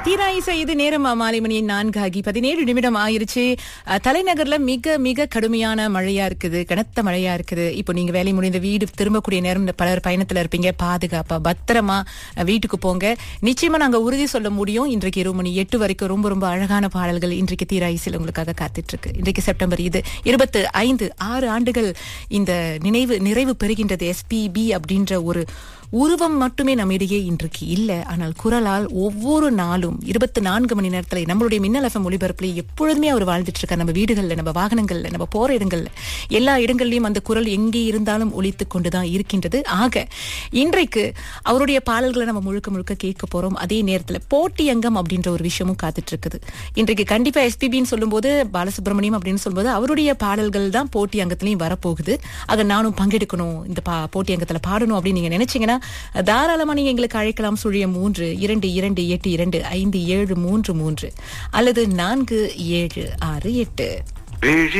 தீராயிசை இது நேரம் மாலை மணி நான்கு ஆகி பதினேழு நிமிடம் ஆயிருச்சு அஹ், தலைநகர்ல மிக மிக கடுமையான மழையா இருக்குது கனத்த மழையா இருக்குது இப்போ நீங்க வேலை முடிந்த வீடு திரும்பக்கூடிய நேரம் இந்த பலர் பயணத்துல இருப்பீங்க பாதுகாப்பா பத்திரமா அஹ், வீட்டுக்கு போங்க நிச்சயமா நாங்க உறுதி சொல்ல முடியும் இன்றைக்கு இரு மணி எட்டு வரைக்கும் ரொம்ப ரொம்ப அழகான பாடல்கள் இன்றைக்கு தீராயிசில் உங்களுக்காக காத்துட்டு இருக்கு இன்றைக்கு செப்டம்பர் இது இருபத்து ஐந்து ஆறு ஆண்டுகள் இந்த நினைவு நிறைவு பெறுகின்றது எஸ்பிபி அப்படின்ற ஒரு உருவம் மட்டுமே நம்மிடையே இன்றைக்கு இல்ல ஆனால் குரலால் ஒவ்வொரு நாளும் இருபத்தி நான்கு மணி நேரத்துல நம்மளுடைய மின்னல் எஃப்எம் ஒளிபரப்புல எப்பொழுதுமே அவர் வாழ்ந்துட்டு இருக்கார் நம்ம வீடுகள்ல நம்ம வாகனங்கள்ல நம்ம போற இடங்கள்ல எல்லா இடங்கள்லயும் அந்த குரல் எங்கே இருந்தாலும் ஒலித்துக் கொண்டுதான் இருக்கின்றது ஆக இன்றைக்கு அவருடைய பாடல்களை நம்ம முழுக்க முழுக்க கேட்க போறோம் அதே நேரத்துல போட்டியங்கம் அப்படின்ற ஒரு விஷயமும் காத்துட்டு இருக்குது இன்றைக்கு கண்டிப்பா எஸ்பிபின்னு சொல்லும்போது பாலசுப்ரமணியம் அப்படின்னு சொல்லும்போது அவருடைய பாடல்கள் தான் போட்டி அங்கத்திலையும் வரப்போகுது ஆக நானும் பங்கெடுக்கணும் இந்த பா போட்டி அங்கத்துல பாடணும் அப்படின்னு நீங்க நினைச்சீங்கன்னா தாராளமா நீங்க எங்களுக்கு அழைக்கலாம் சுழியம் மூன்று இரண்டு இரண்டு எட்டு இரண்டு ஐந்து ஏழு மூன்று மூன்று அல்லது நான்கு ஏழு ஆறு எட்டு விழி